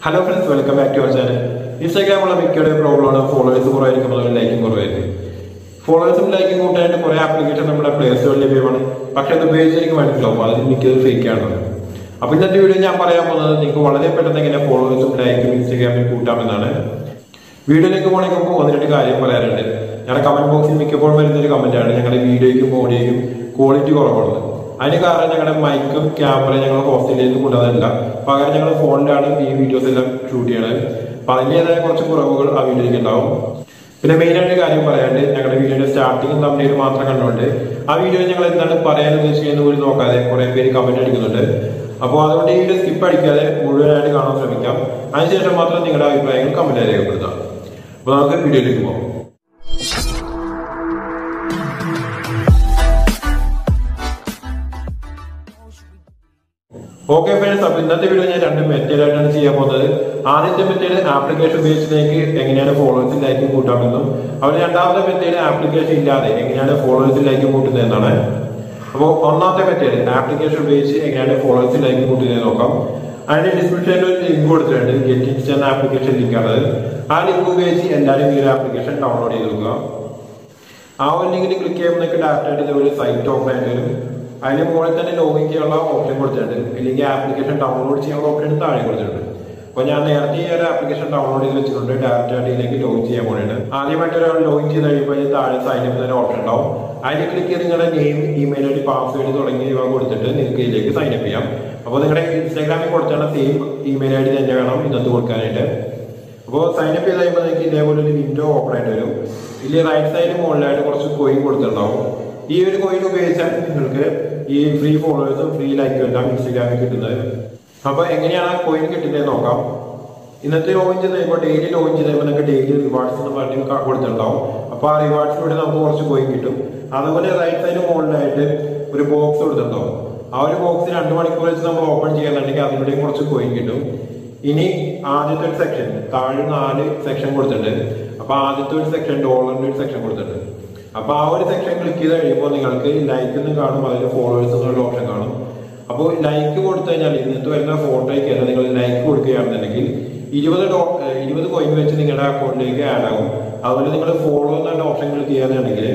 hello friends welcome back to our channel ഇൻസ്റ്റാഗ്രാമുള്ള മിക്കയുടെ പ്രോബ്ലമാണ് ഫോളോവേഴ്സ് കുറവായിരിക്കും അതുപോലെ ലൈക്കും കുറവായിരിക്കും ഫോളോവേഴ്സും ലൈക്കും കൂട്ടാനായിട്ട് കുറെ ആപ്ലിക്കേഷൻ നമ്മുടെ പ്ലേ സ്റ്റോറിൽ ലഭ്യമാണ് പക്ഷെ അത് ഉപയോഗിച്ച് എനിക്ക് മനസ്സിലാവും അതിൽ മിക്കത് ഫേക്ക് ആണ് അപ്പൊ ഇന്നത്തെ വീഡിയോ ഞാൻ പറയാൻ പോകുന്നത് നിങ്ങൾക്ക് വളരെ പെട്ടെന്ന് എങ്ങനെ ഫോളോവേഴ്സും ലൈക്കും ഇൻസ്റ്റാഗ്രാമിൽ കൂട്ടാമെന്നാണ് വീഡിയോയിലേക്ക് പോകണമെങ്കിൽ നമുക്ക് ഒന്ന് രണ്ട് കാര്യം പറയാനുണ്ട് ഞങ്ങളുടെ കമന്റ് ബോക്സിൽ മിക്കപ്പോഴും വരുന്ന ഒരു കമന്റ് ആണ് ഞങ്ങളുടെ വീഡിയോയ്ക്കും ഓഡിയോയ്ക്കും ക്വാളിറ്റി കുറവാണ് അതിന് കാരണം ഞങ്ങളുടെ മൈക്കും ക്യാമറ ഞങ്ങൾ ഹോസ്റ്റലിലേക്ക് കൊണ്ടുവന്നില്ല പകരം ഞങ്ങൾ ഫോണിലാണ് ഈ വീഡിയോസ് എല്ലാം ഷൂട്ട് ചെയ്യണത് അപ്പൊ അതിൻ്റെതായ കുറച്ച് കുറവുകൾ ആ വീഡിയോയ്ക്ക് ഉണ്ടാവും പിന്നെ മെയിൻ ആയിട്ട് കാര്യം പറയാണ്ട് ഞങ്ങളുടെ വീഡിയോയുടെ സ്റ്റാർട്ടിങ്ങും തമ്മിൽ മാത്രം കണ്ടുകൊണ്ട് ആ വീഡിയോ ഞങ്ങൾ എന്താണ് പറയാൻ ഉദ്ദേശിക്കുന്നത് പോലും നോക്കാതെ കുറെ പേര് കമന്റ് അടിക്കുന്നുണ്ട് അപ്പോൾ അതുകൊണ്ട് ഈ വീഡിയോ സ്കിപ്പ് അടിക്കാതെ മുഴുവനായിട്ട് കാണാൻ ശ്രമിക്കാം അതിനുശേഷം മാത്രം നിങ്ങളുടെ അഭിപ്രായങ്ങൾ കമന്റ് രേഖപ്പെടുത്താം അപ്പൊ നമുക്ക് വീഡിയോയിലേക്ക് പോകാം ഓക്കെ ഫ്രണ്ട്സ് അപ്പൊ ഇന്നത്തെ വീഡിയോ ഞാൻ രണ്ട് മെത്തേഡായിട്ടാണ് ചെയ്യാൻ പോകുന്നത് ആദ്യത്തെ മെത്തേഡ് ആപ്ലിക്കേഷൻ ഉപയോഗിച്ചിലേക്ക് എങ്ങനെയാണ് ഫോളോവേഴ്സിൽ ലൈക്ക് കൂട്ടാമെന്നും അവർ രണ്ടാമത്തെ മെത്തേഡ് ആപ്ലിക്കേഷൻ ഇല്ലാതെ എങ്ങനെയാണ് ഫോളോവേഴ്സിൽ ലൈക്ക് കൂട്ടുന്നത് എന്നാണ് അപ്പോൾ ഒന്നാമത്തെ മെത്തേഡ് ആപ്ലിക്കേഷൻ ഉപയോഗിച്ച് എങ്ങനെയാണ് ഫോളോവേഴ്സിൽ ലൈക്ക് കൂട്ടുന്നത് നോക്കാം അതിന്റെ ഡിസ്ക്രിപ്ഷനിൽ ഒരു ലിങ്ക് കൊടുത്തിട്ടുണ്ട് ഗെറ്റ് ഇൻസ്റ്റ എന്ന ആപ്ലിക്കേഷൻ ലിങ്ക് ആണ് ആ ലിങ്ക് ഉപയോഗിച്ച് എല്ലാവരും ഈ ഒരു ആപ്ലിക്കേഷൻ ഡൗൺലോഡ് ചെയ്ത് നോക്കുക ആ ഒരു ലിങ്കിൽ ക്ലിക്ക് ചെയ്യുമ്പോൾ നിങ്ങൾക്ക് ഡയറക്റ്റ് ആയിട്ട് ഇതുപോലെ സൈറ്റ് ഓപ്പൺ ആയിട്ട് വരും അതിന് മുകളിൽ തന്നെ ലോഗിൻ ചെയ്യാനുള്ള ഓപ്ഷൻ കൊടുത്തിട്ടുണ്ട് ഇല്ലെങ്കിൽ ആപ്ലിക്കേഷൻ ഡൗൺലോഡ് ചെയ്യാനുള്ള ഓപ്ഷൻ താഴെ കൊടുത്തിട്ടുണ്ട് അപ്പോൾ ഞാൻ നേരത്തെ ഈ ഒരു ആപ്ലിക്കേഷൻ ഡൗൺലോഡ് ചെയ്ത് വെച്ചിട്ടുണ്ട് ഡയറക്റ്റ് ആയിട്ട് ഇതിലേക്ക് ലോഗിൻ ചെയ്യാൻ പോകുന്നുണ്ട് ആദ്യമായിട്ട് ഒരാൾ ലോഗിൻ ചെയ്ത് കഴിയുമ്പോൾ ഇതിന് താഴെ സൈൻ അപ്പ് തന്നെ ഓപ്ഷൻ ഉണ്ടാവും അതിൽ ക്ലിക്ക് ചെയ്ത് നിങ്ങളുടെ നെയിം ഇമെയിൽ ഐ ഡി പാസ്വേഡ് തുടങ്ങിയവ കൊടുത്തിട്ട് നിങ്ങൾക്ക് ഇതിലേക്ക് സൈൻ അപ്പ് ചെയ്യാം അപ്പോൾ നിങ്ങളുടെ ഇൻസ്റ്റാഗ്രാമിൽ കൊടുത്താണ് സെയിം ഇമെയിൽ ഐ ഡി തന്നെ വേണം ഇന്നത്തെ കൊടുക്കാനായിട്ട് അപ്പോൾ സൈൻ അപ്പ് ചെയ്ത് കഴിയുമ്പോൾ നിങ്ങൾക്ക് ഇതേപോലെ ഒരു വിൻഡോ ഓപ്പൺ ആയിട്ട് വരും ഇതിൽ റൈറ്റ് സൈഡിൽ മുകളിലായിട്ട് കുറച്ച് കോയിൻ കൊടുത്തിട്ടുണ്ടാവും ഈ ഒരു കോയിൻ ഉപയോഗിച്ചാൽ നിങ്ങൾക്ക് ഈ ഫ്രീ ഫോളോവേഴ്സും ഫ്രീ ലൈക്കും എല്ലാം ഇൻസ്റ്റാഗ്രാമിൽ കിട്ടുന്നത് അപ്പൊ എങ്ങനെയാണ് ആ കോയിൻ കിട്ടുന്നത് നോക്കാം ഇന്നത്തെ ലോഗിൻ ചെയ്ത് കഴിയുമ്പോൾ ഡെയിലി ലോഗിൻ ചെയ്ത് കഴിയുമ്പോൾ നിങ്ങൾക്ക് ഡെയിലി റിവാർഡ്സ് എന്ന് പറഞ്ഞ് കൊടുത്തിട്ടുണ്ടാവും അപ്പൊ ആ റിവാർഡ്സിലൂടെ നമുക്ക് കുറച്ച് കോയിൻ കിട്ടും അതുപോലെ റൈറ്റ് സൈഡിൽ മുകളിലായിട്ട് ഒരു ബോക്സ് കൊടുത്തിട്ടുണ്ടാവും ആ ഒരു ബോക്സ് രണ്ട് മണിക്കൂർ വെച്ച് നമ്മൾ ഓപ്പൺ ചെയ്യാന്നുണ്ടെങ്കിൽ അതിലൂടെയും കുറച്ച് കോയിൻ കിട്ടും ഇനി ആദ്യത്തെ ഒരു സെക്ഷൻ താഴെ നാല് സെക്ഷൻ കൊടുത്തിട്ടുണ്ട് അപ്പൊ ആദ്യത്തെ ഒരു സെക്ഷൻ ഡോളറിന്റെ ഒരു സെക്ഷൻ കൊടുത്തിട്ടുണ്ട് അപ്പൊ ആ ഒരു സെക്ഷൻ ക്ലിക്ക് ചെയ്ത് കഴിയുമ്പോൾ നിങ്ങൾക്ക് ലൈക്ക് എന്ന് കാണും അതിൽ ഫോളോവേഴ്സ് എന്നുള്ള ഓപ്ഷൻ കാണും അപ്പോൾ ലൈക്ക് കൊടുത്തു കഴിഞ്ഞാൽ ഇന്നത്തെ വരുന്ന ഫോട്ടോയ്ക്ക് തന്നെ നിങ്ങൾ ലൈക്ക് കൊടുക്കുകയാണെന്നുണ്ടെങ്കിൽ ഇരുപത് ഡോ ഇരുപത് കോയിൻ വെച്ച് നിങ്ങളുടെ അക്കൗണ്ടിലേക്ക് ആഡ് ആകും അതുപോലെ നിങ്ങൾ ഫോളോ എന്നുള്ള ഓപ്ഷൻ ക്ലിക്ക് ചെയ്യുകയാണെന്നുണ്ടെങ്കിൽ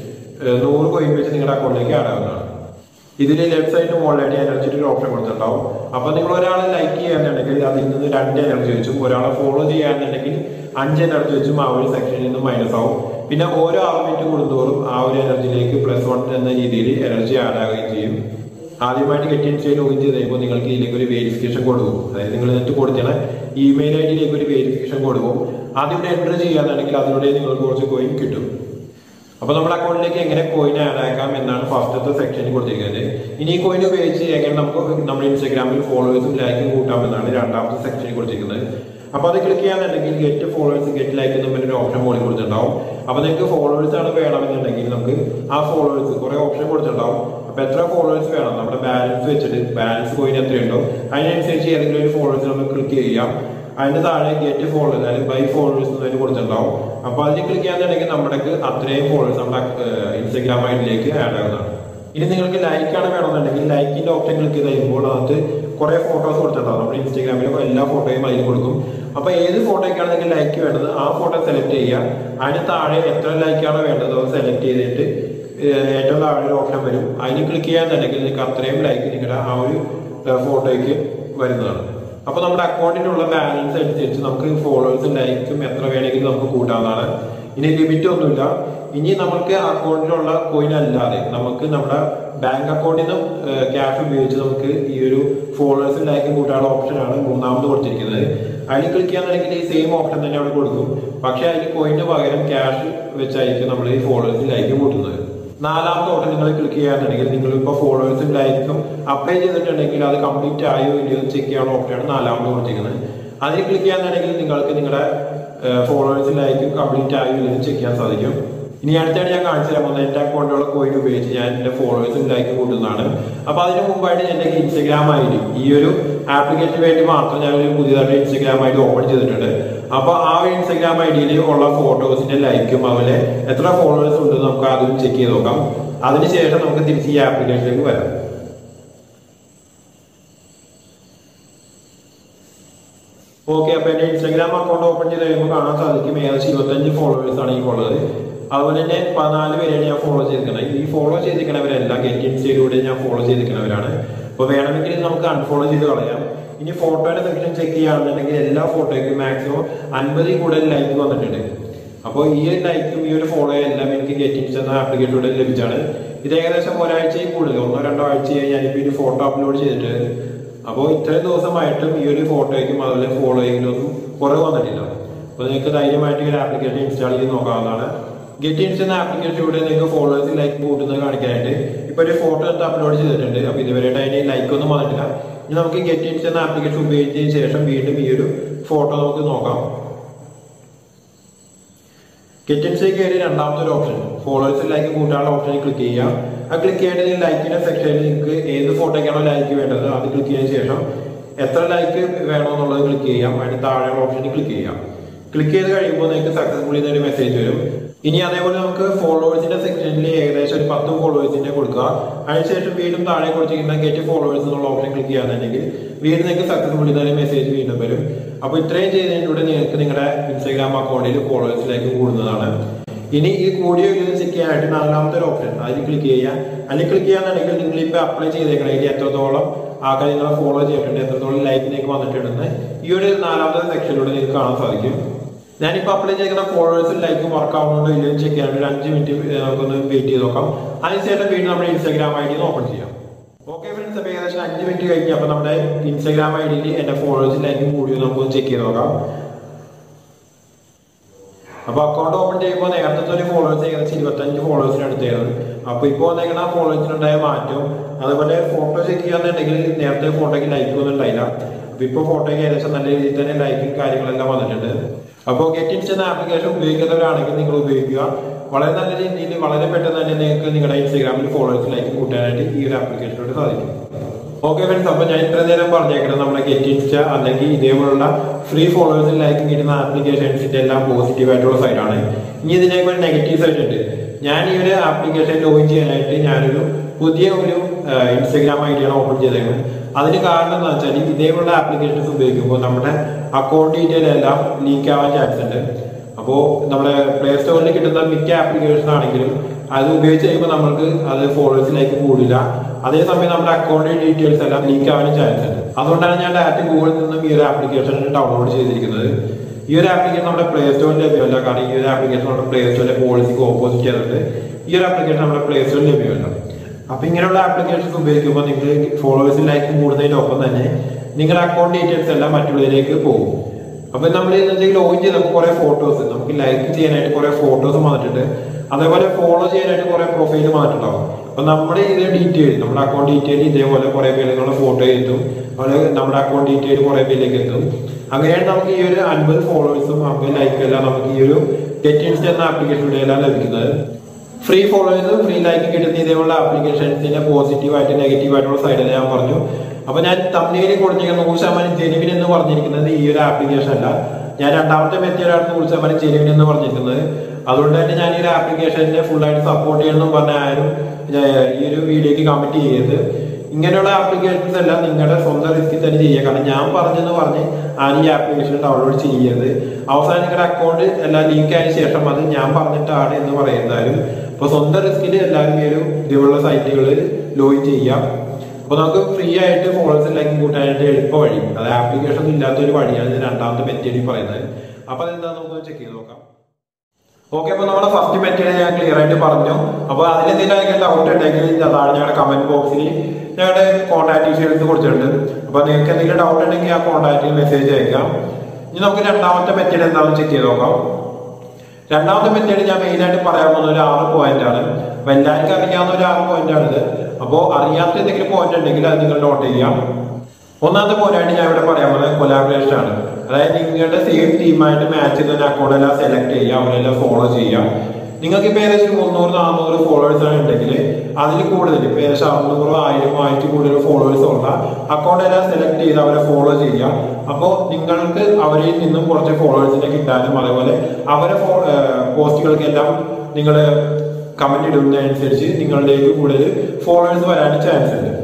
നൂറ് കോയിൻ വെച്ച് നിങ്ങളുടെ അക്കൗണ്ടിലേക്ക് ആഡ് ആകുന്നതാണ് ഇതിൽ ലെഫ്റ്റ് സൈഡിന് മുകളിലായിട്ട് എനർജിയുടെ ഒരു ഓപ്ഷൻ കൊടുത്തിട്ടുണ്ടാവും അപ്പൊ നിങ്ങൾ ഒരാളെ ലൈക്ക് ചെയ്യാന്നുണ്ടെങ്കിൽ അതിൽ നിന്ന് രണ്ട് എനർജി വെച്ചും ഒരാളെ ഫോളോ ചെയ്യാന്നുണ്ടെങ്കിൽ അഞ്ച് എനർജി വെച്ചും ആ ഒരു സെക്ഷനിൽ നിന്ന് മൈനസ് ആവും പിന്നെ ഓരോ ആറ് മിനിറ്റ് കൂടുന്തോറും ആ ഒരു എനർജിയിലേക്ക് പ്ലസ് വൺ എന്ന രീതിയിൽ എനർജി ആഡ് ആവുകയും ചെയ്യും ആദ്യമായിട്ട് ഗെറ്റ് ഇൻസ്റ്റയിൽ ലോഗിൻ ചെയ്ത് കഴിയുമ്പോൾ നിങ്ങൾക്ക് ഇതിലേക്ക് ഒരു വെരിഫിക്കേഷൻ കൊടുക്കും അതായത് നിങ്ങൾ എന്നിട്ട് കൊടുത്തണ ഇമെയിൽ ഐ ഡിയിലേക്ക് ഒരു വെരിഫിക്കേഷൻ കൊടുക്കും അതിവിടെ എൻ്റർ ചെയ്യാന്നുണ്ടെങ്കിൽ അതിലൂടെ നിങ്ങൾക്ക് കുറച്ച് കോയിൻ കിട്ടും അപ്പൊ നമ്മുടെ അക്കൗണ്ടിലേക്ക് എങ്ങനെ കോയിൻ ആഡ് ആക്കാം എന്നാണ് ഫസ്റ്റത്തെ സെക്ഷനിൽ കൊടുത്തിരിക്കുന്നത് ഇനി ഈ കോയിൻ ഉപയോഗിച്ച് എങ്ങനെ നമുക്ക് നമ്മുടെ ഇൻസ്റ്റാഗ്രാമിൽ ഫോളോവേഴ്സും ലൈക്കും കൂട്ടാമെന്നാണ് രണ്ടാമത്തെ സെക്ഷനിൽ കൊടുത്തിരിക്കുന്നത് അപ്പൊ അത് ക്ലിക്ക് ചെയ്യാന്നുണ്ടെങ്കിൽ ഗെറ്റ് ഫോളോവേഴ്സ് ഗെറ്റ് ലൈക്ക് എന്ന് പറഞ്ഞൊരു ഓപ്ഷൻ മോളിൽ കൊടുത്തിട്ടുണ്ടാവും അപ്പൊ നിങ്ങൾക്ക് ഫോളോവേഴ്സ് ആണ് വേണമെന്നുണ്ടെങ്കിൽ നമുക്ക് ആ ഫോളോവേഴ്സ് കുറെ ഓപ്ഷൻ കൊടുത്തിട്ടുണ്ടാവും അപ്പൊ എത്ര ഫോളോവേഴ്സ് വേണം നമ്മുടെ ബാലൻസ് വെച്ചിട്ട് ബാലൻസ് കോയിൻ എത്രയുണ്ടോ അതിനനുസരിച്ച് ഏതെങ്കിലും ഒരു ഫോളോവേഴ്സ് നമുക്ക് ക്ലിക്ക് ചെയ്യാം അതിന് താഴെ ഗെറ്റ് ഫോളോവേഴ്സ് അതായത് ബൈ ഫോളോവേഴ്സ് എന്നതിന് കൊടുത്തിട്ടുണ്ടാവും അപ്പൊ അതിൽ ക്ലിക്ക് ചെയ്യാന്നുണ്ടെങ്കിൽ നമ്മുടെ അത്രയും ഫോളോവേഴ്സ് നമ്മുടെ ഇൻസ്റ്റാഗ്രാം ഐഡിയിലേക്ക് ആഡ് ആകുന്നതാണ് ഇനി നിങ്ങൾക്ക് ലൈക്കാണ് വേണമെന്നുണ്ടെങ്കിൽ ലൈക്കിന്റെ ഓപ്ഷൻ ക്ലിക്ക് ചെയ്ത് കഴിയുമ്പോൾ അതിനകത്ത് കുറെ ഫോട്ടോസ് കൊടുത്തിട്ടുണ്ടാവും നമ്മുടെ ഇൻസ്റ്റാഗ്രാമിലും എല്ലാ ഫോട്ടോയും അതിൽ കൊടുക്കും അപ്പൊ ഏത് ഫോട്ടോയ്ക്കാണ് നിങ്ങൾക്ക് ലൈക്ക് വേണ്ടത് ആ ഫോട്ടോ സെലക്ട് ചെയ്യുക അതിന് താഴെ എത്ര ലൈക്കാണ് വേണ്ടത് അത് സെലക്ട് ചെയ്തിട്ട് ഏറ്റവും താഴെ ഒരു ഓപ്ഷൻ വരും അതിന് ക്ലിക്ക് ചെയ്യാന്നുണ്ടെങ്കിൽ നിങ്ങൾക്ക് അത്രയും ലൈക്ക് നിങ്ങളുടെ ആ ഒരു ഫോട്ടോയ്ക്ക് വരുന്നതാണ് അപ്പൊ നമ്മുടെ അക്കൗണ്ടിലുള്ള ബാലൻസ് അനുസരിച്ച് നമുക്ക് ഫോളോവേഴ്സും ലൈക്കും എത്ര വേണമെങ്കിലും നമുക്ക് കൂട്ടാവുന്നതാണ് ഇനി ലിമിറ്റ് ഒന്നുമില്ല ഇനി നമുക്ക് അക്കൗണ്ടിലുള്ള കോയിൻ അല്ലാതെ നമുക്ക് നമ്മുടെ ബാങ്ക് അക്കൗണ്ടിൽ നിന്നും ക്യാഷ് ഉപയോഗിച്ച് നമുക്ക് ഈ ഒരു ഫോളോവേഴ്സും ലൈക്കും കൂട്ടാനുള്ള ഓപ്ഷനാണ് മൂന്നാമത് കൊടുത്തിരിക്കുന്നത് അതിൽ ക്ലിക്ക് ചെയ്യാന്നുണ്ടെങ്കിൽ ഈ സെയിം ഓപ്ഷൻ തന്നെ അവിടെ കൊടുക്കും പക്ഷെ അതിൽ കോയിന് പകരം ക്യാഷ് വെച്ചായിരിക്കും നമ്മൾ ഈ ഫോളോവേഴ്സും ലൈക്കും കൂട്ടുന്നത് നാലാമത്തെ ഓപ്ഷൻ നിങ്ങൾ ക്ലിക്ക് ചെയ്യാന്നുണ്ടെങ്കിൽ നിങ്ങൾ ഇപ്പോൾ ഫോളോവേഴ്സും ലൈക്കും അപ്ലൈ ചെയ്തിട്ടുണ്ടെങ്കിൽ അത് കംപ്ലീറ്റ് ആയോ ഇല്ലയോ ചെക്ക് ചെയ്യാനുള്ള ഓപ്ഷനാണ് നാലാമത് കൊടുത്തിരിക്കുന്നത് അതിൽ ക്ലിക്ക് ചെയ്യാന്നുണ്ടെങ്കിൽ നിങ്ങൾക്ക് നിങ്ങളുടെ ഫോളോവേഴ്സും ലൈക്കും കംപ്ലീറ്റ് ആയോ ഇല്ലയോ ചെക്ക് ചെയ്യാൻ സാധിക്കും ഇനി അടുത്തായിട്ട് ഞാൻ കാണിച്ചു തരാൻ പോകുന്നത് എന്റെ അക്കൗണ്ടിലുള്ള കോയിൻ ഉപയോഗിച്ച് ഞാൻ എന്റെ ഫോളോവേഴ്സും ലൈക്കും കൂട്ടുന്നതാണ് അപ്പൊ അതിന് മുമ്പായിട്ട് എന്റെ ഇൻസ്റ്റഗ്രാം ഐ ഡി ഈ ഒരു ആപ്ലിക്കേഷന് വേണ്ടി മാത്രം ഞാൻ ഒരു പുതിയതായിട്ട് ഇൻസ്റ്റഗ്രാം ഐ ഡി ഓപ്പൺ ചെയ്തിട്ടുണ്ട് അപ്പൊ ആ ഒരു ഇൻസ്റ്റഗ്രാം ഐ ഡിയിൽ ഉള്ള ഫോട്ടോസിന്റെ ലൈക്കും അതുപോലെ എത്ര ഫോളോവേഴ്സ് ഉണ്ട് നമുക്ക് അതും ചെക്ക് ചെയ്ത് നോക്കാം അതിനുശേഷം നമുക്ക് തിരിച്ച് ഈ ആപ്ലിക്കേഷനിലേക്ക് വരാം ഓക്കെ അപ്പൊ എന്റെ ഇൻസ്റ്റാഗ്രാം അക്കൗണ്ട് ഓപ്പൺ ചെയ്ത് കഴിയുമ്പോൾ കാണാൻ സാധിക്കും ഏകദേശം ഇരുപത്തഞ്ച് ഫോളോവേഴ്സ് ആണ് ഈ ഉള്ളത് അതുപോലെ തന്നെ പതിനാല് പേരെയാണ് ഞാൻ ഫോളോ ചെയ്തിരിക്കുന്നത് ഈ ഫോളോ ചെയ്തിരിക്കുന്നവരെല്ലാം ഗെറ്റ് ഇൻസ്റ്റയിലൂടെ ഞാൻ ഫോളോ ചെയ്തിരിക്കുന്നവരാണ് അപ്പോൾ വേണമെങ്കിൽ നമുക്ക് അൺഫോളോ ചെയ്ത് കളയാം ഇനി ഫോട്ടോയുടെ സെക്ഷൻ ചെക്ക് ചെയ്യുകയാണെന്നുണ്ടെങ്കിൽ എല്ലാ ഫോട്ടോയ്ക്കും മാക്സിമം അൻപതിൽ കൂടുതൽ ലൈക്ക് വന്നിട്ടുണ്ട് അപ്പോൾ ഈ ഒരു ലൈക്കും ഈ ഒരു ഫോളോ എല്ലാം എനിക്ക് ഗെറ്റ് ഇൻസ്റ്റ എന്ന ആപ്ലിക്കേഷനിലൂടെ ലഭിച്ചാണ് ഇത് ഏകദേശം ഒരാഴ്ചയിൽ കൂടുതൽ ഒന്നോ രണ്ടോ ആഴ്ചയായി ഞാനിപ്പോൾ ഒരു ഫോട്ടോ അപ്ലോഡ് ചെയ്തിട്ട് അപ്പോൾ ഇത്രയും ദിവസമായിട്ടും ഈ ഒരു ഫോട്ടോയ്ക്കും അതുപോലെ ഫോളോയിങ്ങിലൊന്നും കുറവ് വന്നിട്ടില്ല അപ്പോൾ നിങ്ങൾക്ക് ധൈര്യമായിട്ട് ഈ ഒരു ആപ്ലിക്കേഷൻ ഇൻസ്റ്റാൾ ചെയ്ത് നോക്കാവുന്നതാണ് ഗെറ്റ് ഇൻസ് എന്ന ആപ്ലിക്കേഷനിലൂടെ നിങ്ങൾക്ക് ഫോളോവേഴ്സ് ലൈക്ക് കൂട്ടുന്നത് കാണിക്കാനായിട്ട് ഇപ്പൊ ഒരു ഫോട്ടോ എടുത്ത് അപ്ലോഡ് ചെയ്തിട്ടുണ്ട് അപ്പൊ ഇതുവരെയായിട്ട് അതിന് ലൈക്ക് ഒന്നും വന്നിട്ടില്ല ഇനി നമുക്ക് ഗെറ്റ് ഇൻസ് എന്ന ആപ്ലിക്കേഷൻ ഉപയോഗിച്ചതിന് ശേഷം വീണ്ടും ഈ ഒരു ഫോട്ടോ നമുക്ക് നോക്കാം ഗെറ്റ് ഇൻസിലേക്ക് കയറി രണ്ടാമത്തെ ഒരു ഓപ്ഷൻ ഫോളോവേഴ്സ് ലൈക്ക് കൂട്ടാനുള്ള ഓപ്ഷനിൽ ക്ലിക്ക് ചെയ്യുക ആ ക്ലിക്ക് ചെയ്യേണ്ടത് ലൈക്കിന്റെ സെക്ഷനിൽ നിങ്ങൾക്ക് ഏത് ഫോട്ടോയ്ക്കാണോ ലൈക്ക് വേണ്ടത് അത് ക്ലിക്ക് ചെയ്തതിനു ശേഷം എത്ര ലൈക്ക് വേണമെന്നുള്ളത് ക്ലിക്ക് ചെയ്യാം അതിന് താഴെയുള്ള ഓപ്ഷനിൽ ക്ലിക്ക് ചെയ്യാം ക്ലിക്ക് ചെയ്ത് കഴിയുമ്പോൾ നിങ്ങൾക്ക് സക്സസ്ഫുള്ളി എന്നൊരു മെസ്സേജ് വരും ഇനി അതേപോലെ നമുക്ക് ഫോളോവേഴ്സിന്റെ സെക്ഷനിൽ ഏകദേശം ഒരു പത്ത് ഫോളോവേഴ്സിന്റെ കൊടുക്കുക അതിനുശേഷം വീണ്ടും താഴെ കൊടുത്തിരിക്കുന്ന ഗെറ്റ് ഫോളോവേഴ്സ് എന്നുള്ള ഓപ്ഷൻ ക്ലിക്ക് ചെയ്യാന്നുണ്ടെങ്കിൽ വീണ്ടും നിങ്ങൾക്ക് സക്സസ്ഫുള്ളി തന്നെ മെസ്സേജ് വീണ്ടും വരും അപ്പോൾ ഇത്രയും ചെയ്തതിലൂടെ നിങ്ങൾക്ക് നിങ്ങളുടെ ഇൻസ്റ്റാഗ്രാം അക്കൗണ്ടിൽ ഫോളോവേഴ്സിലേക്ക് കൂടുന്നതാണ് ഇനി ഈ കൂടിയ ഇത് ചെക്ക് ചെയ്യാനായിട്ട് നാലാമത്തെ ഒരു ഓപ്ഷൻ അതിൽ ക്ലിക്ക് ചെയ്യുക അതിൽ ക്ലിക്ക് ചെയ്യാന്നുണ്ടെങ്കിൽ നിങ്ങൾ ഇപ്പോൾ അപ്ലൈ ചെയ്തേക്കണമെങ്കിൽ എത്രത്തോളം ആൾക്കാർ നിങ്ങളെ ഫോളോ ചെയ്തിട്ടുണ്ട് എത്രത്തോളം ലൈക്കിലേക്ക് വന്നിട്ടുണ്ടെന്ന് ഈ ഒരു നാലാമത്തെ സെക്ഷനിലൂടെ നിങ്ങൾക്ക് കാണാൻ സാധിക്കും ഞാനിപ്പോൾ അപ്ലൈ ചെയ്യുന്ന ഫോളോവേഴ്സും ലൈക്കും വർക്ക് ആവുന്നുണ്ടോ ഇല്ലയോ ചെക്ക് ചെയ്യാൻ ഒരു അഞ്ച് മിനിറ്റ് നമുക്കൊന്ന് വെയിറ്റ് ചെയ്ത് നോക്കാം അതിനുശേഷം വീണ്ടും നമ്മുടെ ഇൻസ്റ്റാഗ്രാം ഐ ഡി ഓപ്പൺ ചെയ്യാം ഓക്കെ ഫ്രണ്ട്സ് അപ്പോൾ ഏകദേശം അഞ്ച് മിനിറ്റ് കഴിഞ്ഞ് അപ്പോൾ നമ്മുടെ ഇൻസ്റ്റാഗ്രാം ഐ ഡിയിൽ എൻ്റെ ഫോളോവേഴ്സും ലൈക്കും കൂടിയോ നമുക്കൊന്ന് ചെക്ക് ചെയ്ത് നോക്കാം അപ്പൊ അക്കൗണ്ട് ഓപ്പൺ ചെയ്യുമ്പോൾ നേരത്തെ ഒരു ഫോളോവേഴ്സ് ഏകദേശം ഇരുപത്തഞ്ച് ഫോളോവേഴ്സിന് അടുത്തായിരുന്നു അപ്പൊ ഇപ്പോൾ വന്നേക്കുന്ന ആ ഫോളോവേഴ്സിനുണ്ടായ മാറ്റം അതുപോലെ ഫോട്ടോ ചെക്ക് ചെയ്യാന്നുണ്ടെങ്കിൽ നേരത്തെ ഫോട്ടോയ്ക്ക് ലൈക്ക് ഒന്നും ഉണ്ടായില്ല അപ്പൊ ഇപ്പൊ ഫോട്ടോയ്ക്ക് ഏകദേശം നല്ല രീതിയിൽ തന്നെ ലൈക്കും കാര്യങ്ങളെല്ലാം വന്നിട്ടുണ്ട് അപ്പോൾ ഗെറ്റ് ഇൻസ് എന്ന ആപ്ലിക്കേഷൻ ഉപയോഗിക്കുന്നവരാണെങ്കിൽ നിങ്ങൾ ഉപയോഗിക്കുക വളരെ നല്ല രീതിയിൽ വളരെ പെട്ടെന്ന് തന്നെ നിങ്ങൾക്ക് നിങ്ങളുടെ ഇൻസ്റ്റാഗ്രാമിൽ ഫോളോവേഴ്സ് ലൈക്ക് കൂട്ടാനായിട്ട് ഈ ഒരു ആപ്ലിക്കേഷനോട് സാധിക്കും ഓക്കെ ഫ്രണ്ട്സ് അപ്പൊ ഞാൻ ഇത്ര നേരം പറഞ്ഞേക്കണം നമ്മുടെ ഗെറ്റ് ഇൻസ്റ്റ അല്ലെങ്കിൽ ഇതേപോലുള്ള ഫ്രീ ഫോളോവേഴ്സിൽ ലൈക്ക് കിട്ടുന്ന ആപ്ലിക്കേഷൻസിന്റെ എല്ലാം പോസിറ്റീവ് ആയിട്ടുള്ള സൈഡാണ് ഇനി ഇതിനേക്ക് ഒരു നെഗറ്റീവ് സൈഡ് ഉണ്ട് ഞാൻ ഈ ഒരു ആപ്ലിക്കേഷൻ ലോഗിൻ ചെയ്യാനായിട്ട് ഞാനൊരു പുതിയ ഒരു ഇൻസ്റ്റാഗ്രാം ഐ ഡിയാണ് ഓപ്പൺ ചെയ്തേക്കുന്നത് അതിന് കാരണം എന്താ വെച്ചാൽ ഇതേപോലുള്ള ആപ്ലിക്കേഷൻസ് ഉപയോഗിക്കുമ്പോൾ നമ്മുടെ അക്കൗണ്ട് ഡീറ്റെയിൽ എല്ലാം ലീക്ക് ആവാൻ ചാൻസ് ഉണ്ട് അപ്പോൾ നമ്മുടെ പ്ലേ സ്റ്റോറിൽ കിട്ടുന്ന മിക്ക ആപ്ലിക്കേഷൻ ആണെങ്കിലും അത് ഉപയോഗിച്ച് കഴിയുമ്പോൾ നമുക്ക് അത് ഫോളോവേഴ്സിലേക്ക് കൂടില്ല അതേസമയം നമ്മുടെ അക്കൗണ്ട് ഡീറ്റെയിൽസ് എല്ലാം ലീക്ക് ആവാനും ചാൻസ് ഉണ്ട് അതുകൊണ്ടാണ് ഞാൻ ഡയറക്റ്റ് ഗൂഗിളിൽ നിന്നും ഈ ഒരു ആപ്ലിക്കേഷൻ ഡൗൺലോഡ് ചെയ്തിരിക്കുന്നത് ഈ ഒരു ആപ്ലിക്കേഷൻ നമ്മുടെ പ്ലേ സ്റ്റോറിൽ ലഭ്യമല്ല കാരണം ഈ ഒരു ആപ്ലിക്കേഷൻ നമ്മുടെ പ്ലേ സ്റ്റോറിലെ പോളിസിക്ക് ഓപ്പോസിറ്റ് ചെയ്തിട്ട് ഈ ഒരു ആപ്ലിക്കേഷൻ നമ്മുടെ പ്ലേ സ്റ്റോറിൽ ലഭ്യമല്ല അപ്പൊ ഇങ്ങനെയുള്ള ആപ്ലിക്കേഷൻസ് ഉപയോഗിക്കുമ്പോൾ നിങ്ങൾ ഫോളോവേഴ്സിൽ ലൈക്ക് കൂടുന്നതിന്റെ ഒപ്പം തന്നെ നിങ്ങളുടെ അക്കൗണ്ട് ഡീറ്റെയിൽസ് എല്ലാം മറ്റുള്ളവരിലേക്ക് പോകും അപ്പൊ നമ്മൾ ലോഗിൻ ചെയ്തപ്പോൾ കുറെ ഫോട്ടോസ് നമുക്ക് ലൈക്ക് ചെയ്യാനായിട്ട് കുറെ ഫോട്ടോസ് വന്നിട്ടുണ്ട് അതേപോലെ ഫോളോ ചെയ്യാനായിട്ട് കുറെ പ്രൊഫൈൽ വന്നിട്ടുണ്ടാവും അപ്പൊ നമ്മുടെ ഇത് ഡീറ്റെയിൽ നമ്മുടെ അക്കൗണ്ട് ഡീറ്റെയിൽ ഇതേപോലെ കുറെ പേര് നമ്മുടെ ഫോട്ടോ എത്തും അതുപോലെ നമ്മുടെ അക്കൗണ്ട് ഡീറ്റെയിൽ കുറെ പേരിലേക്ക് എത്തും അങ്ങനെയാണ് നമുക്ക് ഈ ഒരു അൻപത് ഫോളോവേഴ്സും അമ്പത് ലൈക്കും എല്ലാം നമുക്ക് ഈ ഒരു ഗെറ്റ് ഇൻസ്റ്റ എന്ന ആപ്ലിക്കേഷനിലൂടെ എല്ലാം ലഭിക്കുന്നത് ഫ്രീ ഫോളോവേഴ്സും ഫ്രീ ലൈക്കും കിട്ടുന്ന ഇതേപോലുള്ള ആപ്ലിക്കേഷൻസിന്റെ പോസിറ്റീവ് ആയിട്ട് നെഗറ്റീവ് ആയിട്ടുള്ള സൈഡിൽ ഞാൻ പറഞ്ഞു അപ്പൊ ഞാൻ തമ്മിലേക്ക് കൊടുത്തിരിക്കുന്ന നൂറ് ശതമാനം ജെനുവിൻ എന്ന് പറഞ്ഞിരിക്കുന്നത് ഈ ഒരു ആപ്ലിക്കേഷൻ അല്ല ഞാൻ രണ്ടാമത്തെ മെത്തേഡാണ് നൂറ് ശതമാനം ജെനുവിൻ എന്ന് പറഞ്ഞിരിക്കുന്നത് അതുകൊണ്ട് തന്നെ ഞാൻ ഈ ഒരു ആപ്ലിക്കേഷനെ ഫുൾ ആയിട്ട് സപ്പോർട്ട് ചെയ്യണമെന്നും പറഞ്ഞ ആരും ഈ ഒരു വീഡിയോക്ക് കമന്റ് ചെയ്യരുത് ഇങ്ങനെയുള്ള ആപ്ലിക്കേഷൻസ് എല്ലാം നിങ്ങളുടെ സ്വന്തം റിസ്കിൽ തന്നെ ചെയ്യുക കാരണം ഞാൻ പറഞ്ഞെന്ന് പറഞ്ഞ് ആരും ഈ ആപ്ലിക്കേഷൻ ഡൗൺലോഡ് ചെയ്യരുത് അവസാനം നിങ്ങളുടെ അക്കൗണ്ട് എല്ലാം ലീക്ക് ആയ ശേഷം അത് ഞാൻ പറഞ്ഞിട്ടാണ് എന്ന് പറയുന്നതാരും അപ്പൊ സ്വന്തം റിസ്കിൽ എല്ലാവരും ഈ ഒരു ഇതുപോലുള്ള സൈറ്റുകളിൽ ലോഗിൻ ചെയ്യാം അപ്പൊ നമുക്ക് ഫ്രീ ആയിട്ട് ഫോളോവേഴ്സ് ലൈക്ക് കൂട്ടാനായിട്ട് എളുപ്പ വഴി അത് ആപ്ലിക്കേഷൻ ഒന്നും ഇല്ലാത്ത ഒരു വഴിയാണ് ഇത് രണ്ടാമത്തെ മെത്തേഡ് പറയുന്നത് അപ്പൊ അതെന്താ നമുക്ക് ചെക്ക് ചെയ്ത് നോക്കാം ഓക്കെ അപ്പൊ നമ്മുടെ ഫസ്റ്റ് മെത്തേഡ് ഞാൻ ക്ലിയർ ആയിട്ട് പറഞ്ഞു അപ്പൊ അതിലെന്തെങ്കിലും ഡൗട്ട് ഉണ്ടെങ്കിൽ താഴെ ഞങ്ങളുടെ കമന്റ് ബോക്സിൽ ഞങ്ങളുടെ കോൺടാക്ട് ഡീറ്റെയിൽസ് കൊടുത്തിട്ടുണ്ട് അപ്പൊ നിങ്ങൾക്ക് എന്തെങ്കിലും ഡൗട്ട് ഉണ്ടെങ്കിൽ ആ കോൺടാക്റ്റിൽ മെസ്സേജ് അയക്കാം ഇനി നമുക്ക് രണ്ടാമത്തെ മെത്തേഡ് എന്താണെന്ന് ചെക്ക് ചെയ്ത് നോക്കാം രണ്ടാമത്തെ മെത്തേഡ് ഞാൻ മെയിൻ ആയിട്ട് പറയാൻ പോകുന്ന ഒരു ആറ് പോയിന്റ് ആണ് അപ്പൊ എല്ലാവർക്കും അറിയാവുന്ന ഒരു ആറ് പോയിന്റ് ആണിത് അപ്പോ അറിയാത്ത എന്തെങ്കിലും പോയിന്റ് ഉണ്ടെങ്കിൽ അത് നിങ്ങൾ നോട്ട് ചെയ്യാം ഒന്നാമത്തെ പോയിന്റ് ആയിട്ട് ഞാൻ ഇവിടെ പറയാൻ പോകുന്നത് കൊലാബറേഷൻ ആണ് അതായത് നിങ്ങളുടെ സെയിം ടീമായിട്ട് മാച്ച് ചെയ്ത അക്കൗണ്ട് എല്ലാം സെലക്ട് ചെയ്യുക അവരെല്ലാം ഫോളോ ചെയ്യാം നിങ്ങൾക്ക് ഇപ്പൊ ഏകദേശം മുന്നൂറ് നാനൂറ് ഫോളോവേഴ്സ് ആണ് ഉണ്ടെങ്കിൽ അതിൽ കൂടുതൽ ഇപ്പൊ ഏകദേശം അറുന്നൂറോ ആയിരമോ ആയിരത്തി കൂടുതൽ ഫോളോവേഴ്സ് ഉള്ള അക്കൗണ്ട് എല്ലാം സെലക്ട് ചെയ്ത് അവരെ ഫോളോ ചെയ്യുക അപ്പോൾ നിങ്ങൾക്ക് അവരിൽ നിന്നും കുറച്ച് ഫോളോവേഴ്സിനെ കിട്ടാനും അതേപോലെ അവരെ പോസ്റ്റുകൾക്കെല്ലാം നിങ്ങൾ കമന്റ് ഇടുന്നതനുസരിച്ച് നിങ്ങളിലേക്ക് കൂടുതൽ ഫോളോവേഴ്സ് വരാനും ചാൻസ് ഉണ്ട്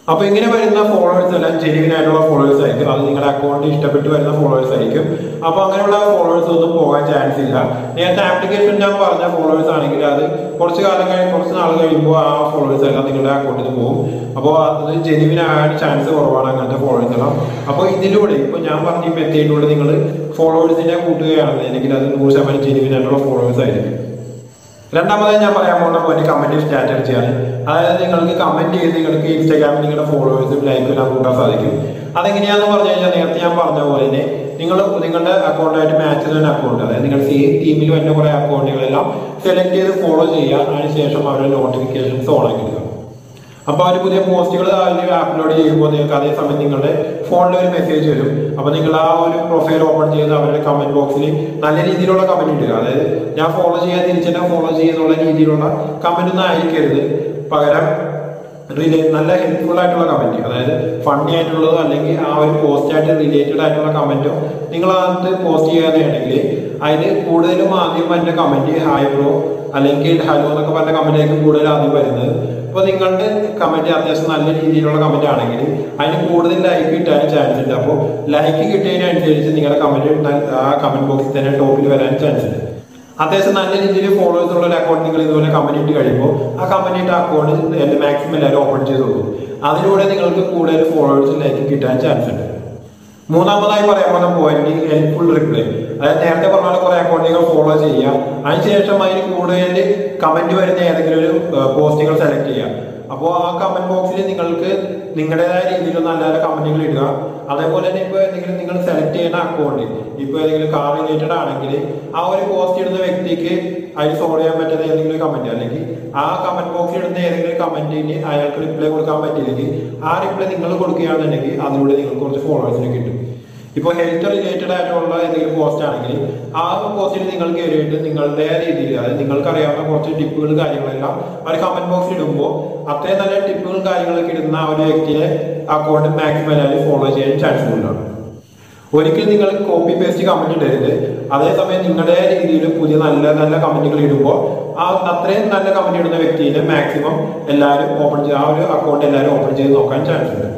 അപ്പൊ ഇങ്ങനെ വരുന്ന ഫോളോവേഴ്സ് എല്ലാം ജെനുവിൻ ആയിട്ടുള്ള ഫോളോവേഴ്സ് ആയിരിക്കും അത് നിങ്ങളുടെ അക്കൗണ്ട് ഇഷ്ടപ്പെട്ട് വരുന്ന ഫോളോവേഴ്സ് ആയിരിക്കും അപ്പൊ അങ്ങനെയുള്ള ഫോളോവേഴ്സ് ഒന്നും പോകാൻ ചാൻസ് ഇല്ല നേരത്തെ ആപ്ലിക്കേഷൻ ഞാൻ പറഞ്ഞ ഫോളോവേഴ്സ് ആണെങ്കിൽ അത് കുറച്ച് കാലം കഴിഞ്ഞ് കുറച്ച് നാൾ കഴിയുമ്പോൾ ആ ഫോളോവേഴ്സ് എല്ലാം നിങ്ങളുടെ അക്കൗണ്ടിൽ പോകും അപ്പോൾ അത് ജെനുവിൻ ആകാൻ ചാൻസ് കുറവാണ് അങ്ങനത്തെ ഫോളോവേഴ്സ് എല്ലാം അപ്പോൾ ഇതിലൂടെ ഇപ്പൊ ഞാൻ പറഞ്ഞ ഈ മെത്തേഡിലൂടെ നിങ്ങൾ ഫോളോവേഴ്സിനെ കൂട്ടുകയാണെന്നുണ്ടെങ്കിൽ അത് നൂറ് ശതമാനം ജെനുവിൻ ആയിട്ടുള്ള ഫോളോവേഴ്സ് ആയിരിക്കും രണ്ടാമതായി ഞാൻ പറയാൻ പോകുന്ന പോയിന്റ് കമന്റ് സ്ട്രാറ്റജി ആണ് അതായത് നിങ്ങൾക്ക് കമന്റ് ചെയ്ത് നിങ്ങൾക്ക് ഇൻസ്റ്റാഗ്രാമിൽ നിങ്ങളുടെ ഫോളോവേഴ്സും ലൈക്കും എല്ലാം കൂട്ടാൻ സാധിക്കും അതെങ്ങനെയാന്ന് പറഞ്ഞു കഴിഞ്ഞാൽ നേരത്തെ ഞാൻ പറഞ്ഞ പോലെ തന്നെ നിങ്ങൾ നിങ്ങളുടെ അക്കൗണ്ടായിട്ട് മാച്ച് ചെയ്യുന്ന അക്കൗണ്ട് അതായത് നിങ്ങൾ സെയിം ടീമിൽ വരുന്ന കുറെ അക്കൗണ്ടുകളെല്ലാം സെലക്ട് ചെയ്ത് ഫോളോ ചെയ്യുക അതിനുശേഷം അവരുടെ നോട്ടിഫിക്കേഷൻസ് ഓൺ ആക്കി ഇടുക അപ്പൊ അവർ പുതിയ പോസ്റ്റുകൾ അതിൽ അപ്ലോഡ് ചെയ്യുമ്പോൾ നിങ്ങൾക്ക് അതേ സമയം നിങ്ങളുടെ ഫോണിൽ ഒരു മെസ്സേജ് വരും അപ്പൊ നിങ്ങൾ ആ ഒരു പ്രൊഫൈൽ ഓപ്പൺ ചെയ്ത് അവരുടെ കമന്റ് ബോക്സിൽ നല്ല രീതിയിലുള്ള കമന്റ് ഇടുക അതായത് ഞാൻ ഫോളോ ചെയ്യാൻ തിരിച്ചെന്നെ ഫോളോ ചെയ്യുന്നുള്ള രീതിയിലുള്ള കമന്റ് ഒന്നും ആയിരിക്കരുത് പകരം റിലേ നല്ല ഹെൽപ്ഫുൾ ആയിട്ടുള്ള കമന്റ് അതായത് ഫണ്ണി ആയിട്ടുള്ളത് അല്ലെങ്കിൽ ആ ഒരു പോസ്റ്റ് ആയിട്ട് റിലേറ്റഡ് ആയിട്ടുള്ള കമന്റോ നിങ്ങൾ അതിനകത്ത് പോസ്റ്റ് ചെയ്യാനാണെങ്കിൽ അതിന് കൂടുതലും ആദ്യം വരുന്ന കമന്റ് ഹായ് ബ്രോ അല്ലെങ്കിൽ ഹലോ എന്നൊക്കെ പറഞ്ഞ കമന്റ് ആയിരിക്കും കൂടുതൽ ആദ്യം വരുന്നത് അപ്പൊ നിങ്ങളുടെ കമന്റ് അത്യാവശ്യം നല്ല രീതിയിലുള്ള കമന്റ് ആണെങ്കിൽ അതിന് കൂടുതൽ ലൈക്ക് കിട്ടാൻ ചാൻസ് ഉണ്ട് അപ്പോൾ ലൈക്ക് കിട്ടിയതിനനുസരിച്ച് നിങ്ങളുടെ കമന്റ് ആ കമന്റ് ബോക്സിൽ തന്നെ ടോപ്പിൽ വരാൻ ചാൻസ് ഉണ്ട് അത്യാവശ്യം നല്ല രീതിയിൽ ഫോളോവേഴ്സ് ഉള്ള ഒരു അക്കൗണ്ട് നിങ്ങൾ ഇതുപോലെ കമന്റ് ഇട്ട് കഴിയുമ്പോൾ ആ കമന്റ് ഇട്ട അക്കൗണ്ട് മാക്സിമം എല്ലാവരും ഓപ്പൺ ചെയ്ത് നോക്കും അതിലൂടെ നിങ്ങൾക്ക് കൂടുതൽ ഫോളോവേഴ്സ് ലൈക്ക് കിട്ടാൻ ചാൻസ് ഉണ്ട് മൂന്നാമതായി പറയാൻ പോകുന്ന പോയിന്റ് ഹെൽപ്ഫുൾ റിപ്ലൈ അതായത് നേരത്തെ പറഞ്ഞ പോലെ കുറെ അക്കൗണ്ടുകൾ ഫോളോ ചെയ്യുക അതിനുശേഷം അതിന് കൂടുതൽ കമന്റ് വരുന്ന ഏതെങ്കിലും ഒരു പോസ്റ്റുകൾ സെലക്ട് ചെയ്യുക അപ്പോൾ ആ കമന്റ് ബോക്സിൽ നിങ്ങൾക്ക് നിങ്ങളുടേതായ രീതിയിൽ നല്ല നല്ല കമന്റുകൾ ഇടുക അതേപോലെ തന്നെ ഇപ്പൊ എന്തെങ്കിലും നിങ്ങൾ സെലക്ട് ചെയ്യുന്ന അക്കൗണ്ട് ഇപ്പൊ ഏതെങ്കിലും കാർ റിലേറ്റഡ് ആണെങ്കിൽ ആ ഒരു പോസ്റ്റ് ഇടുന്ന വ്യക്തിക്ക് അതിൽ സോൾവ് ചെയ്യാൻ പറ്റുന്ന ഏതെങ്കിലും കമന്റ് അല്ലെങ്കിൽ ആ കമന്റ് ബോക്സിൽ ഇടുന്ന ഏതെങ്കിലും കമന്റിന് അയാൾക്ക് റിപ്ലൈ കൊടുക്കാൻ പറ്റില്ലെങ്കിൽ ആ റിപ്ലൈ നിങ്ങൾ കൊടുക്കുകയാണെന്നുണ്ടെങ്കിൽ അതിലൂടെ നിങ്ങൾക്ക് കുറച്ച് ഫോളോവേഴ്സിന് കിട്ടും ഇപ്പോൾ ഹെൽത്ത് റിലേറ്റഡ് ആയിട്ടുള്ള എന്തെങ്കിലും പോസ്റ്റ് ആണെങ്കിൽ ആ പോസ്റ്റിൽ നിങ്ങൾ കയറിയിട്ട് നിങ്ങളുടെ രീതിയിൽ അതായത് നിങ്ങൾക്ക് അറിയാവുന്ന കുറച്ച് ടിപ്പുകൾ കാര്യങ്ങളെല്ലാം ഒരു കമന്റ് ബോക്സിൽ ഇടുമ്പോൾ അത്രയും നല്ല ടിപ്പുകൾ കാര്യങ്ങളൊക്കെ ഇടുന്ന ആ ഒരു വ്യക്തിയെ അക്കൗണ്ട് മാക്സിമം എല്ലാവരും ഫോളോ ചെയ്യാൻ ചാൻസ് കൂടുതലാണ് ഒരിക്കലും നിങ്ങൾ കോപ്പി പേസ്റ്റ് കമന്റ് ഇടരുത് അതേസമയം നിങ്ങളുടെ രീതിയിൽ പുതിയ നല്ല നല്ല കമന്റുകൾ ഇടുമ്പോൾ ആ അത്രയും നല്ല കമന്റ് ഇടുന്ന വ്യക്തിയെ മാക്സിമം എല്ലാവരും ഓപ്പൺ ചെയ്ത് ആ ഒരു അക്കൗണ്ട് എല്ലാവരും ഓപ്പൺ ചെയ്ത് നോക്കാൻ ചാൻസ് ഉണ്ട്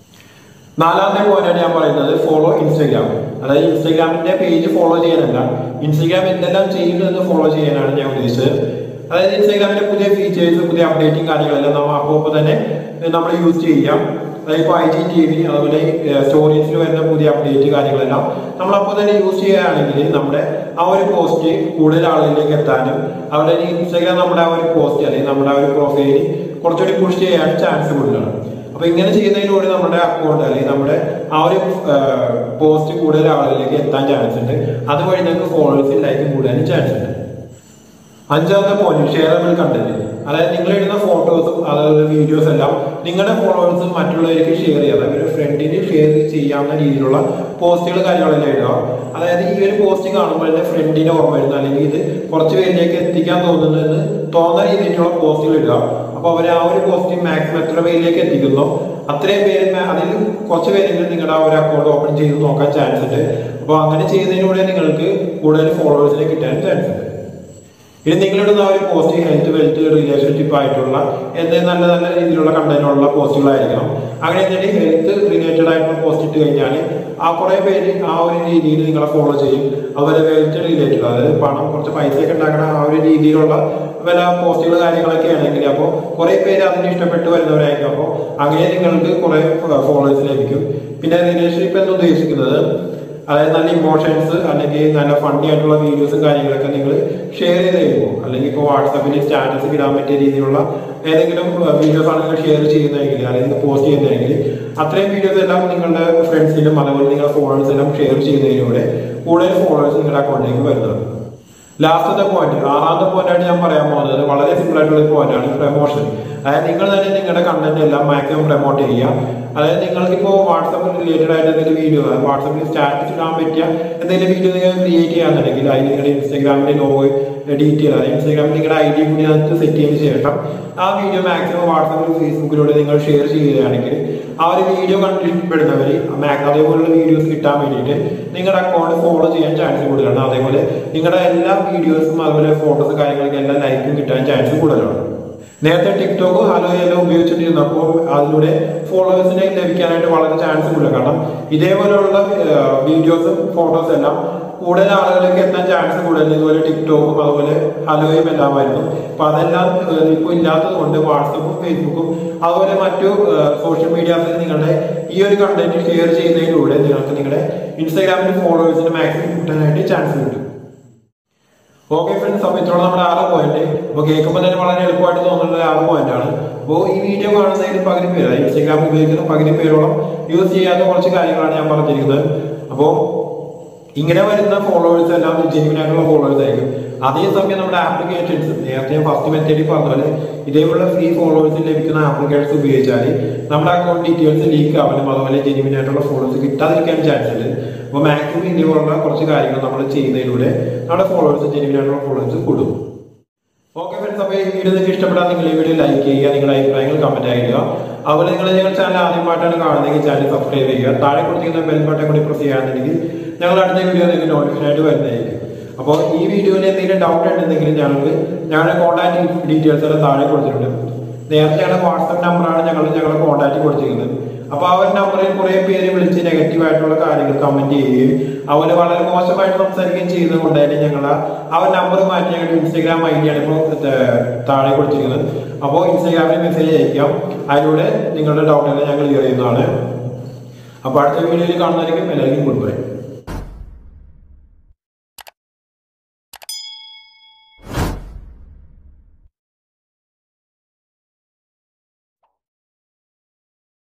നാലാമത്തെ പോയിന്റാണ് ഞാൻ പറയുന്നത് ഫോളോ ഇൻസ്റ്റഗ്രാം അതായത് ഇൻസ്റ്റഗ്രാമിന്റെ പേജ് ഫോളോ ചെയ്യാനല്ല ഇൻസ്റ്റഗ്രാം എന്തെല്ലാം ചെയ്യുന്നു എന്ന് ഫോളോ ചെയ്യാനാണ് ഞാൻ ഉദ്ദേശിച്ചത് അതായത് ഇൻസ്റ്റഗ്രാമിന്റെ പുതിയ ഫീച്ചേഴ്സ് പുതിയ അപ്ഡേറ്റിംഗ് കാര്യങ്ങളെല്ലാം നമ്മൾ അപ്പോൾ അപ്പോൾ തന്നെ നമ്മൾ യൂസ് ചെയ്യാം അതായത് ഇപ്പോൾ ഐ ജി ടി വി അതുപോലെ സ്റ്റോറീസിൽ വരുന്ന പുതിയ അപ്ഡേറ്റ് കാര്യങ്ങളെല്ലാം നമ്മൾ അപ്പോൾ തന്നെ യൂസ് ചെയ്യുകയാണെങ്കിൽ നമ്മുടെ ആ ഒരു പോസ്റ്റ് കൂടുതൽ ആളുകളിലേക്ക് എത്താനും അതുപോലെ തന്നെ ഇൻസ്റ്റഗ്രാം നമ്മുടെ ആ ഒരു പോസ്റ്റ് അല്ലെങ്കിൽ നമ്മുടെ ആ ഒരു പ്രൊഫൈൽ കുറച്ചുകൂടി പുഷ് ചെയ്യാൻ ചാൻസ് കൂടുതലാണ് അപ്പൊ ഇങ്ങനെ ചെയ്യുന്നതിലൂടെ നമ്മുടെ അക്കൗണ്ട് അല്ലെങ്കിൽ നമ്മുടെ ആ ഒരു പോസ്റ്റ് കൂടുതൽ ആളുകളിലേക്ക് എത്താൻ ചാൻസ് ഉണ്ട് അതുവഴി നിങ്ങൾക്ക് ഫോളോവേഴ്സ് ലൈക്ക് കൂടാനും ചാൻസ് ഉണ്ട് അഞ്ചാമത്തെ പോയിന്റ് ഷെയറബിൾ കണ്ടന്റ് അതായത് നിങ്ങൾ ഇടുന്ന ഫോട്ടോസും അതുപോലെ വീഡിയോസ് എല്ലാം നിങ്ങളുടെ ഫോളോവേഴ്സും മറ്റുള്ളവർക്ക് ഷെയർ ചെയ്യാം അതായത് ഫ്രണ്ടിന് ഷെയർ ചെയ്യാവുന്ന രീതിയിലുള്ള പോസ്റ്റുകൾ കാര്യങ്ങളെല്ലാം ഇടുക അതായത് ഈ ഒരു പോസ്റ്റ് കാണുമ്പോൾ എന്റെ ഫ്രണ്ടിനെ ഓർമ്മ വരുന്നു അല്ലെങ്കിൽ ഇത് കുറച്ച് പേരിലേക്ക് എത്തിക്കാൻ തോന്നുന്നതെന്ന് തോന്നുന്ന രീതിയിലുള്ള പോസ്റ്റുകൾ ഇടുക അപ്പൊ അവർ ആ ഒരു പോസ്റ്റ് മാക്സിമം എത്ര പേരിലേക്ക് എത്തിക്കുന്നോ അത്രയും പേര് അതിൽ കുറച്ച് പേരെങ്കിലും നിങ്ങളുടെ ആ ഒരു അക്കൗണ്ട് ഓപ്പൺ ചെയ്ത് നോക്കാൻ ചാൻസ് ഉണ്ട് അപ്പൊ അങ്ങനെ ചെയ്യുന്നതിലൂടെ നിങ്ങൾക്ക് കൂടുതൽ ഫോളോവേഴ്സിനെ കിട്ടാൻ ചാൻസ് ഉണ്ട് ഇനി നിങ്ങളിടുന്ന ആ ഒരു പോസ്റ്റ് ഹെൽത്ത് വെൽത്ത് റിലേഷൻഷിപ്പ് ആയിട്ടുള്ള എന്ത് നല്ല നല്ല രീതിയിലുള്ള കണ്ടന്റുള്ള പോസ്റ്റുകളായിരിക്കണം അങ്ങനെ എന്തെങ്കിലും ഹെൽത്ത് റിലേറ്റഡ് ആയിട്ടുള്ള പോസ്റ്റ് ഇട്ട് കഴിഞ്ഞാൽ ആ കുറെ പേര് ആ ഒരു രീതിയിൽ നിങ്ങളെ ഫോളോ ചെയ്യും അതുപോലെ വെൽത്ത് റിലേറ്റഡ് അതായത് പണം കുറച്ച് പൈസയൊക്കെ ഉണ്ടാക്കുന്ന ആ ഒരു രീതിയിലുള്ള വില പോസ്റ്റുകൾ കാര്യങ്ങളൊക്കെ ആണെങ്കിൽ അപ്പോൾ കുറെ പേര് അതിന് ഇഷ്ടപ്പെട്ട് വരുന്നവരായിരിക്കും അപ്പോൾ അങ്ങനെ നിങ്ങൾക്ക് കുറെ ഫോളോവേഴ്സ് ലഭിക്കും പിന്നെ റിലേഷൻഷിപ്പ് എന്ന് ഉദ്ദേശിക്കുന്നത് അതായത് നല്ല ഇമോഷൻസ് അല്ലെങ്കിൽ നല്ല ഫണ്ണി ആയിട്ടുള്ള വീഡിയോസും കാര്യങ്ങളൊക്കെ നിങ്ങൾ ഷെയർ ചെയ്ത് കഴിയുമ്പോൾ അല്ലെങ്കിൽ ഇപ്പോൾ വാട്സാപ്പിൽ സ്റ്റാറ്റസ് ഇടാൻ പറ്റിയ രീതിയിലുള്ള ഏതെങ്കിലും വീഡിയോസ് ആണ് നിങ്ങൾ ഷെയർ ചെയ്യുന്നതെങ്കിൽ അല്ലെങ്കിൽ പോസ്റ്റ് ചെയ്യുന്നതെങ്കിൽ അത്രയും വീഡിയോസ് എല്ലാം നിങ്ങളുടെ ഫ്രണ്ട്സിനും അതുപോലെ നിങ്ങളുടെ ഫോളോവേഴ്സിനും ഷെയർ ചെയ്യുന്നതിലൂടെ കൂടുതൽ ഫോളോവേഴ്സ് നിങ്ങളുടെ അക്കൗണ്ടിലേക്ക് വരുന്നത് ലാസ്റ്റത്തെ പോയിന്റ് ആറാമത്തെ പോയിന്റ് ആയിട്ട് ഞാൻ പറയാൻ പോകുന്നത് വളരെ സിമ്പിൾ ആയിട്ടുള്ള ഒരു പോയിന്റ് ആണ് പ്രൊമോഷൻ അതായത് നിങ്ങൾ തന്നെ നിങ്ങളുടെ കണ്ടന്റ് എല്ലാം മാക്സിമം പ്രൊമോട്ട് ചെയ്യുക അതായത് നിങ്ങൾക്ക് ഇപ്പോൾ വാട്സാപ്പ് റിലേറ്റഡ് ആയിട്ട് എന്തെങ്കിലും വീഡിയോ വാട്സാപ്പിൽ സ്റ്റാറ്റസ് ഇടാൻ പറ്റിയ എന്തെങ്കിലും വീഡിയോ നിങ്ങൾ ക്രിയേറ്റ് ചെയ്യാന്നുണ്ടെങ്കിൽ അതിന് നിങ്ങളുടെ ഇൻസ്റ്റാഗ്രാമിന്റെ ലോഗോ ഡീറ്റെയിൽ അതായത് ഇൻസ്റ്റാഗ്രാമിൽ നിങ്ങളുടെ ഐ ഡി കൂടി അതിനകത്ത് സെറ്റ് ചെയ്തതിന് ശേഷം ആ വീഡിയോ മാക്സിമം വാട്സാപ്പിൽ ഫേസ്ബുക്കിലൂടെ നിങ്ങൾ ഷെയർ ചെയ്യുകയാണെങ്കിൽ ആ ഒരു വീഡിയോ കണ്ട് ഇഷ്ടപ്പെടുന്നവർ അതേപോലുള്ള വീഡിയോസ് കിട്ടാൻ വേണ്ടിയിട്ട് നിങ്ങളുടെ അക്കൗണ്ട് ഫോളോ ചെയ്യാൻ ചാൻസ് കൂടുതലാണ് അതേപോലെ നിങ്ങളുടെ എല്ലാ വീഡിയോസും അതുപോലെ ഫോട്ടോസ് കാര്യങ്ങളൊക്കെ എല്ലാം ലൈക്കും കിട്ടാൻ ചാൻസ് കൂടുതലാണ് നേരത്തെ ടിക്ടോക്ക് ഹലോ എല്ലാം ഉപയോഗിച്ചിട്ടിരുന്നപ്പോൾ അതിലൂടെ ഫോളോവേഴ്സിനെ ലഭിക്കാനായിട്ട് വളരെ ചാൻസ് കൂടുതൽ കാരണം ഇതേപോലെയുള്ള വീഡിയോസും ഫോട്ടോസും എല്ലാം കൂടുതൽ ആളുകളിലേക്ക് എത്താൻ ചാൻസ് കൂടുതൽ ഇതുപോലെ ടിക്ടോക്കും അതുപോലെ ഹലോയും എല്ലാമായിരുന്നു അപ്പൊ അതെല്ലാം ഇപ്പോൾ ഇല്ലാത്തത് കൊണ്ട് വാട്സപ്പും ഫേസ്ബുക്കും അതുപോലെ മറ്റു സോഷ്യൽ മീഡിയാസിൽ നിങ്ങളുടെ ഈ ഒരു കണ്ടന്റ് ഷെയർ ചെയ്യുന്നതിലൂടെ നിങ്ങൾക്ക് നിങ്ങളുടെ ഇൻസ്റ്റാഗ്രാമിൽ ഫോളോവേഴ്സിന് മാക്സിമം കിട്ടാനായിട്ട് ചാൻസ് കിട്ടും ഓക്കെ ഫ്രണ്ട്സ് അപ്പൊ ഇത്രയുള്ള നമ്മുടെ ആറ് പോയിന്റ് അപ്പൊ കേൾക്കുമ്പോൾ തന്നെ വളരെ എളുപ്പമായിട്ട് തോന്നുന്ന ഒരു ആറ് പോയിന്റ് ആണ് അപ്പോൾ ഈ വീഡിയോ കാണുന്നതിൽ പകുതി പേര് ഇൻസ്റ്റാഗ്രാം ഉപയോഗിക്കുന്ന പകുതി പേരോളം യൂസ് ചെയ്യാത്ത കുറച്ച് കാര്യങ്ങളാണ് ഞാൻ പറഞ്ഞിരിക്കുന്നത് അപ്പോൾ ഇങ്ങനെ വരുന്ന ഫോളോവേഴ്സ് എല്ലാം ജെന്യൂൻ ആയിട്ടുള്ള ഫോളോവേഴ്സ് ആയിരിക്കും അതേസമയം നമ്മുടെ ആപ്ലിക്കേഷൻസ് നേരത്തെ ഫസ്റ്റ് മെത്തേഡിൽ പറഞ്ഞ പോലെ ഇതേപോലെ ഫ്രീ ഫോളോവേഴ്സ് ലഭിക്കുന്ന ആപ്ലിക്കേഷൻസ് ഉപയോഗിച്ചാൽ നമ്മുടെ അക്കൗണ്ട് ഡീറ്റെയിൽസ് ലീക്ക് ആവാനും അതുപോലെ ജെന്യൂൻ ആയിട്ടുള്ള ഫോളോവേഴ്സ് കിട്ടാതിരിക്കാൻ ചാൻസ് ഉണ്ട് അപ്പോൾ മാക്സിമം ഇതേപോലുള്ള കുറച്ച് കാര്യങ്ങൾ നമ്മൾ ചെയ്യുന്നതിലൂടെ നമ്മുടെ ഫോളോവേഴ്സ് ജെന്യൂൻ ആയിട്ടുള്ള ഫോളോവേഴ്സ് കൂടും ഓക്കെ ഫ്രണ്ട്സ് അപ്പോൾ ഈ വീഡിയോ നിങ്ങൾക്ക് ഇഷ്ടപ്പെട്ടാൽ നിങ്ങൾ ഈ വീഡിയോ ലൈക്ക് ചെയ്യുക നിങ്ങളുടെ അഭിപ്രായങ്ങൾ കമന്റ് ചെയ്യുക അതുപോലെ നിങ്ങൾ ഞങ്ങളുടെ ചാനൽ ആദ്യമായിട്ടാണ് കാണുന്നതെങ്കിൽ ചാനൽ സബ്സ്ക്രൈബ് ചെയ്യുക താഴെ കൊടുത്തിരിക്കുന്ന ബെൽ ബട്ടൺ കൂടി പ്രസ് ചെയ്യുകയാണെന്നുണ്ടെങ്കിൽ ഞങ്ങൾ അടുത്ത വീഡിയോ നിങ്ങൾക്ക് നോട്ടിഫിക്കേഷൻ ആയിട്ട് വരുന്നതായിരിക്കും അപ്പോൾ ഈ വീഡിയോയിൽ എന്തെങ്കിലും ഡൗട്ട് ഉണ്ടെങ്കിൽ ഞങ്ങൾക്ക് ഞങ്ങളുടെ കോൺടാക്ട് ഡീറ്റെയിൽസ് എല്ലാം താഴെ കൊടുത്തിട്ടുണ്ട് നേരത്തെ ഞങ്ങളുടെ വാട്സാപ്പ് നമ്പറാണ് ഞങ്ങൾ ഞങ്ങളുടെ കോൺടാക്ട് കൊടുത്തിരിക്കുന്നത് അപ്പൊ ആ ഒരു നമ്പറിൽ കുറെ പേര് വിളിച്ച് നെഗറ്റീവ് ആയിട്ടുള്ള കാര്യങ്ങൾ കമന്റ് ചെയ്യുകയും അതുപോലെ വളരെ മോശമായിട്ട് സംസാരിക്കുകയും ചെയ്യുന്നത് കൊണ്ട് തന്നെ ഞങ്ങൾ ആ ഒരു നമ്പർ മാറ്റി ഞങ്ങളുടെ ഇൻസ്റ്റാഗ്രാം ഐ ഡി ആണ് ഇപ്പോൾ താഴെ കൊടുത്തിരിക്കുന്നത് അപ്പോൾ ഇൻസ്റ്റാഗ്രാമിൽ മെസ്സേജ് അയക്കാം അതിലൂടെ നിങ്ങളുടെ ഡൗട്ടുകൾ ഞങ്ങൾ ക്ലിയർ ചെയ്യുന്നതാണ് അപ്പൊ അടുത്ത വീഡിയോയിൽ കാണുന്നതായിരിക്കും എല്ലാവർക്കും ഗുഡ് ബൈ